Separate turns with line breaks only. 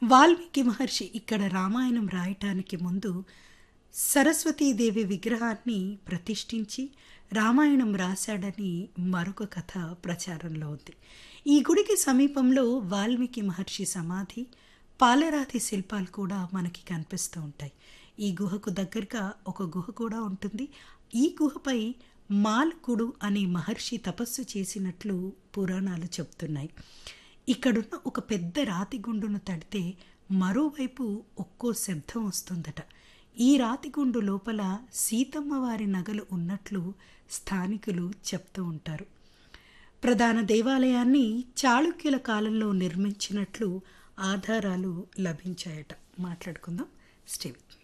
వాల్మీకి మహర్షి ఇక్కడ రామాయణం రాయటానికి ముందు సరస్వతీదేవి విగ్రహాన్ని ప్రతిష్ఠించి రామాయణం రాశాడని మరొక కథ ప్రచారంలో ఉంది ఈ గుడికి సమీపంలో వాల్మీకి మహర్షి సమాధి పాలరాతి శిల్పాలు కూడా మనకి కనిపిస్తూ ఉంటాయి ఈ గుహకు దగ్గరగా ఒక గుహ కూడా ఉంటుంది ఈ గుహపై మాల్కుడు అనే మహర్షి తపస్సు చేసినట్లు పురాణాలు చెప్తున్నాయి ఇక్కడున్న ఒక పెద్ద రాతి గుండును తడితే మరోవైపు ఒక్కో శబ్దం వస్తుందట ఈ రాతిగుండు లోపల సీతమ్మ వారి నగలు ఉన్నట్లు స్థానికులు చెప్తూ ఉంటారు ప్రధాన దేవాలయాన్ని చాళుక్యుల కాలంలో నిర్మించినట్లు ఆధారాలు లభించాయట మాట్లాడుకుందాం స్టీవ్